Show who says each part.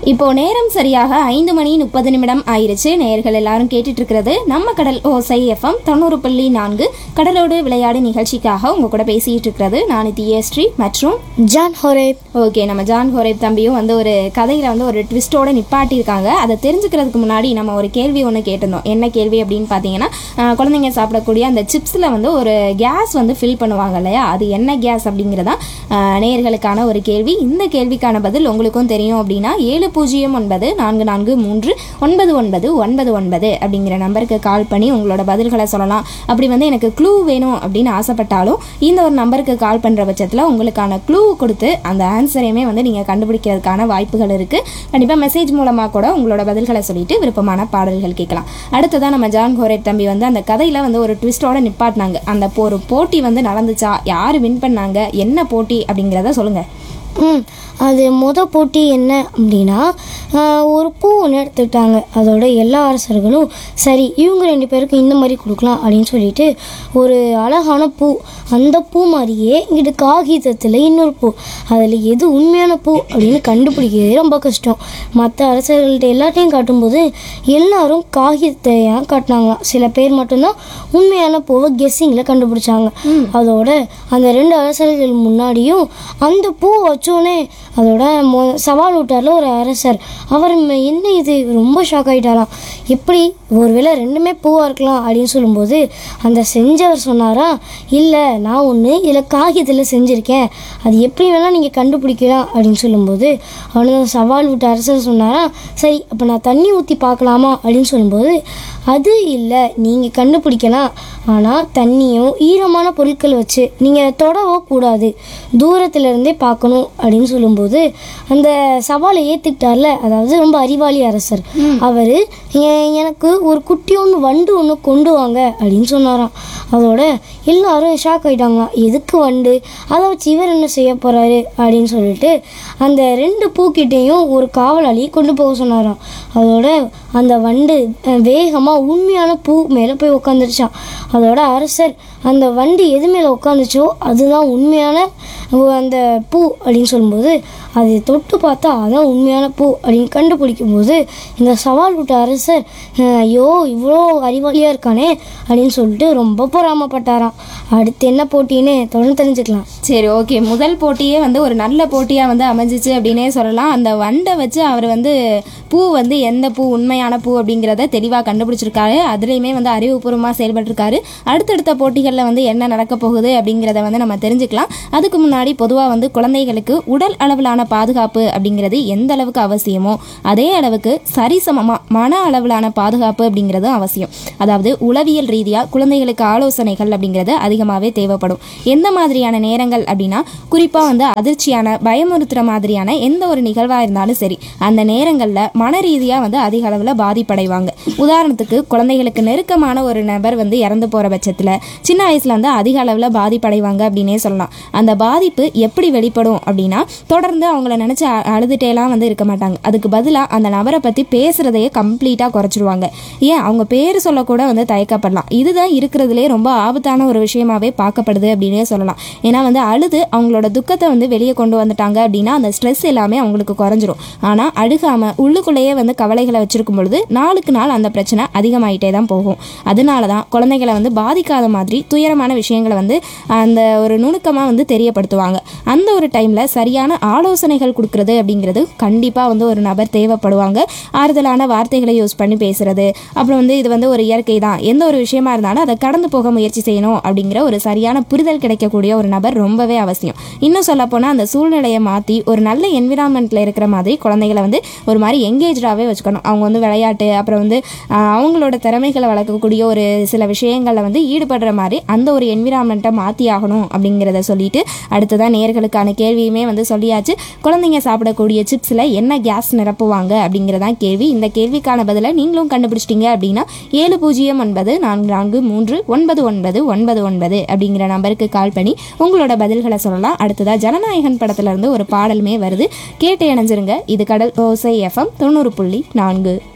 Speaker 1: இப்போ நேரம் சரியாக ஐந்து மணி முப்பது நிமிடம் ஆயிருச்சு நேயர்கள் எல்லாரும் கேட்டுட்டு இருக்கிறது நம்ம கடல் ஓசை எஃப்எம் தொண்ணூறு புள்ளி நான்கு கடலோடு விளையாடு நிகழ்ச்சிக்காக உங்க கூட பேசிட்டு இருக்கிறது நான் தியஸ்ரீ மற்றும்
Speaker 2: ஜான் ஹொரேப்
Speaker 1: ஓகே நம்ம ஜான் ஹோரேப் தம்பியும் வந்து ஒரு கதையில வந்து ஒரு ட்விஸ்டோட நிப்பாட்டியிருக்காங்க அதை தெரிஞ்சுக்கிறதுக்கு முன்னாடி நம்ம ஒரு கேள்வி ஒன்று கேட்டிருந்தோம் என்ன கேள்வி அப்படின்னு பார்த்தீங்கன்னா ஆஹ், குழந்தைங்க சாப்பிடக்கூடிய அந்த சிப்ஸில் வந்து ஒரு கேஸ் வந்து ஃபில் பண்ணுவாங்க இல்லையா அது என்ன கேஸ் அப்படிங்கிறதா ஆஹ், நேயர்களுக்கான ஒரு கேள்வி இந்த கேள்விக்கான பதில் உங்களுக்கும் தெரியும் அப்படின்னா ஏழு பூஜ்ஜியம் ஒன்பது நான்கு நான்கு மூன்று ஒன்பது ஒன்பது ஒன்பது ஒன்பது அப்படிங்கிற நம்பருக்கு கால் பண்ணி உங்களோட பதில்களை சொல்லலாம் அப்படி வந்து எனக்கு க்ளூ வேணும் அப்படின்னு ஆசைப்பட்டாலும் இந்த ஒரு நம்பருக்கு கால் பண்ணுற பட்சத்தில் உங்களுக்கான க்ளூ கொடுத்து அந்த ஆன்சரையுமே வந்து நீங்கள் கண்டுபிடிக்கிறதுக்கான வாய்ப்புகள் இருக்குது கண்டிப்பாக மெசேஜ் மூலமாக கூட உங்களோட பதில்களை சொல்லிட்டு விருப்பமான பாடல்கள் கேட்கலாம் அடுத்ததான் நம்ம ஜான் கோரேட் தம்பி வந்து அந்த கதையில் வந்து ஒரு ட்விஸ்டோட நிப்பாட்டினாங்க அந்த போ- ஒரு போட்டி வந்து நடந்துச்சா யார் வின் பண்ணாங்க என்ன போட்டி அப்படிங்கிறத சொல்லுங்கள்
Speaker 2: ம் அது முத போட்டி என்ன அப்படின்னா ஆஹ், ஒரு பூ ஒன்று எடுத்துக்கிட்டாங்க அதோட எல்லா அரசர்களும் சரி இவங்க ரெண்டு பேருக்கும் இந்த மாதிரி கொடுக்கலாம் அப்படின்னு சொல்லிட்டு ஒரு அழகான பூ அந்த பூ மாதிரியே இங்கிட்டு காகிதத்தில் இன்னொரு பூ அதில் எது உண்மையான பூ அப்படின்னு கண்டுபிடிக்கிறதே ரொம்ப கஷ்டம் மற்ற அரசர்கள்ட்ட எல்லாத்தையும் காட்டும்போது எல்லாரும் காகிதத்தை ஏன் காட்டினாங்களாம் சில பேர் மட்டும்தான் உண்மையான பூவை கெஸ்ஸிங்கில் கண்டுபிடிச்சாங்க அதோட அந்த ரெண்டு அரசர்கள் முன்னாடியும் அந்த பூ வச்சோடனே அதோட மொ- சவால் விட்டார்ல ஒரு அரசர் அவர் ம- என்ன இது ரொம்ப ஷாக் ஆகிட்டாராம் எப்படி ஒருவேளை ரெண்டுமே பூவாக இருக்கலாம் அப்படின்னு சொல்லும்போது அந்த செஞ்சவர் சொன்னாரா இல்லை நான் ஒன்று இதில் காகிதத்தில் செஞ்சுருக்கேன் அது எப்படி வேணால் நீங்கள் கண்டுபிடிக்கலாம் அப்படின்னு சொல்லும்போது அவனுக்கு சவால் விட்ட அரசர் சொன்னாரா சரி அப்போ நான் தண்ணி ஊற்றி பார்க்கலாமா அப்படின்னு சொல்லும்போது அது இல்லை நீங்கள் கண்டுபிடிக்கலாம் ஆனால் தண்ணியும் ஈரமான பொருட்கள் வச்சு நீங்கள் தொடவோ கூடாது தூரத்துல இருந்தே பார்க்கணும் அப்படின்னு சொல்லும்போது அந்த சவாலை ஏற்றுக்கிட்டார்ல அதாவது ரொம்ப அறிவாளி அரசர் அவர் எனக்கு ஒரு குட்டி ஒன்று வண்டு ஒன்று கொண்டு வாங்க அப்படின்னு சொன்னாராம் அதோட எல்லாரும் ஷாக் ஆயிட்டாங்களாம் எதுக்கு வண்டு அதை வச்சு இவர் என்ன செய்ய போறாரு அப்படின்னு சொல்லிட்டு அந்த ரெண்டு பூக்கிட்டையும் ஒரு காவலாளி கொண்டு போக சொன்னாராம் அதோட அந்த வண்டு அஹ், வேகமா உண்மையான பூ மேலே போய் உட்காந்துருச்சான் அதோட அரசர் அந்த வண்டு எது மேலே உட்காந்துச்சோ அதுதான் உண்மையான அஹ், அந்த பூ அப்படின்னு சொல்லும்போது அதை தொட்டு பார்த்தா அதான் உண்மையான பூ அப்படின்னு கண்டுபிடிக்கும் போது இந்த சவால் விட்ட அரசர் அஹ், ஐயோ இவ்வளோ அறிவாளியாக இருக்கானே அப்படின்னு சொல்லிட்டு ரொம்ப பொறாமப்பட்டாராம் அடுத்து என்ன போட்டின்னு தொடர்ந்து தெரிஞ்சுக்கலாம்
Speaker 1: சரி ஓகே முதல் போட்டியே வந்து ஒரு நல்ல போட்டியாக வந்து அமைஞ்சிச்சு அப்படின்னே சொல்லலாம் அந்த வண்டை வச்சு அவர் வந்து பூ வந்து எந்த பூ உண்மையான பூ அப்படிங்கிறத தெளிவாக கண்டுபிடிச்சிருக்காரு அதுலேயுமே வந்து அறிவுபூர்வமாக செயல்பட்டிருக்காரு அடுத்தடுத்த போட்டிகளில் வந்து என்ன நடக்க போகுது அப்படிங்கிறத வந்து நம்ம தெரிஞ்சுக்கலாம் அதுக்கு முன்னாடி பொதுவாக வந்து குழந்தைகளுக்கு உடல் அளவிலான பாதுகாப்பு அப்படிங்கிறது எந்த அளவுக்கு அவசியமோ அதே அளவுக்கு சரிசமமாக மன அளவிலான பாதுகாப்பு அப்படிங்கிறது அவசியம் அதாவது உளவியல் ரீதியாக குழந்தைகளுக்கு ஆலோசனைகள் அப்படிங்கிறது அதிகமாகவே தேவைப்படும் எந்த மாதிரியான நேரங்கள் அப்படின்னா குறிப்பாக வந்து அதிர்ச்சியான பயமுறுத்துகிற மாதிரியான எந்த ஒரு நிகழ்வாக இருந்தாலும் சரி அந்த நேரங்களில் மன ரீதியாக வந்து அதிக அளவில் பாதிப்படைவாங்க உதாரணத்துக்கு குழந்தைகளுக்கு நெருக்கமான ஒரு நபர் வந்து இறந்து போகிற பட்சத்தில் சின்ன வயசில் வந்து அதிக அளவில் பாதிப்படைவாங்க அப்படின்னே சொல்லலாம் அந்த பாதிப்பு எப்படி வெளிப்படும் அப்படின்னா தொடர்ந்து அவங்கள நினச்சி அழுதுட்டேலாம் வந்து இருக்க மாட்டாங்க அதுக்கு பதிலாக அந்த நபரை பற்றி பேசுகிறதையே கம்ப்ளீட்டாக குறைச்சிருவாங்க ஏன் அவங்க பேர் சொல்லக்கூட வந்து தயக்கப்படலாம் இதுதான் இருக்கிறதுலே ரொம்ப ஆபத்தான ஒரு விஷயமாவே பார்க்கப்படுது அப்படின்னே சொல்லலாம் ஏன்னா வந்து அழுது அவங்களோட துக்கத்தை வந்து வெளியே கொண்டு வந்துட்டாங்க அப்படின்னா அந்த ஸ்ட்ரெஸ் எல்லாமே அவங்களுக்கு குறைஞ்சிரும் ஆனால் அழுகாமல் உள்ளுக்குள்ளேயே வந்து கவலைகளை வச்சிருக்கும் பொழுது நாளுக்கு நாள் அந்த பிரச்சனை அதிகமாயிட்டே தான் போகும் அதனால தான் குழந்தைகளை வந்து பாதிக்காத மாதிரி துயரமான விஷயங்களை வந்து அந்த ஒரு நுணுக்கமாக வந்து தெரியப்படுத்துவாங்க அந்த ஒரு டைமில் சரியான ஆலோசனைகள் கொடுக்கறது அப்படிங்கிறது கண்டிப்பாக வந்து ஒரு நபர் தேவைப்படுவாங்க ஆறுதலான வார்த்தைகளை யூஸ் பண்ணி பேசுறது அப்புறம் வந்து இது வந்து ஒரு இயற்கை தான் எந்த ஒரு விஷயமா இருந்தாலும் அதை கடந்து போக முயற்சி செய்யணும் அப்படிங்கிற ஒரு சரியான புரிதல் கிடைக்கக்கூடிய ஒரு நபர் ரொம்பவே அவசியம் இன்னும் சொல்ல போனால் அந்த சூழ்நிலையை மாற்றி ஒரு நல்ல என்விரான்மெண்ட்டில் இருக்கிற மாதிரி குழந்தைகளை வந்து ஒரு மாதிரி எங்கேஜாகவே வச்சுக்கணும் அவங்க வந்து விளையாட்டு அப்புறம் வந்து ஆஹ், அவங்களோட திறமைகளை வளர்க்கக்கூடிய ஒரு சில விஷயங்களில் வந்து ஈடுபடுற மாதிரி அந்த ஒரு என்விரான்மெண்ட்டை மாற்றி ஆகணும் அப்படிங்கிறத சொல்லிட்டு அடுத்ததான் நேர்களுக்கான கேள்வியுமே வந்து சொல்லியாச்சு குழந்தைங்க சாப்பிடக்கூடிய சிப்ஸில் என்ன கேஸ் நிரப்புவாங்க அப்படிங்கிறதான் கேள்வி இந்த கேள்விக்கான பதிலை நீங்களும் கண்டுபிடிச்சிட்டீங்க அப்படின்னா ஏழு பூஜ்ஜியம் ஒன்பது நான்கு நான்கு மூன்று ஒன்பது ஒன்பது ஒன்பது ஒன்பது அப்படிங்கிற நம்பருக்கு கால் பண்ணி உங்களோட பதில்களை சொல்லலாம் அடுத்ததாக ஜனநாயகன் படத்துல இருந்து ஒரு பாடலுமே வருது கேட்டு இணைஞ்சிருங்க இது கடல் ஓசை எஃப்எம் தொண்ணூறு புள்ளி நான்கு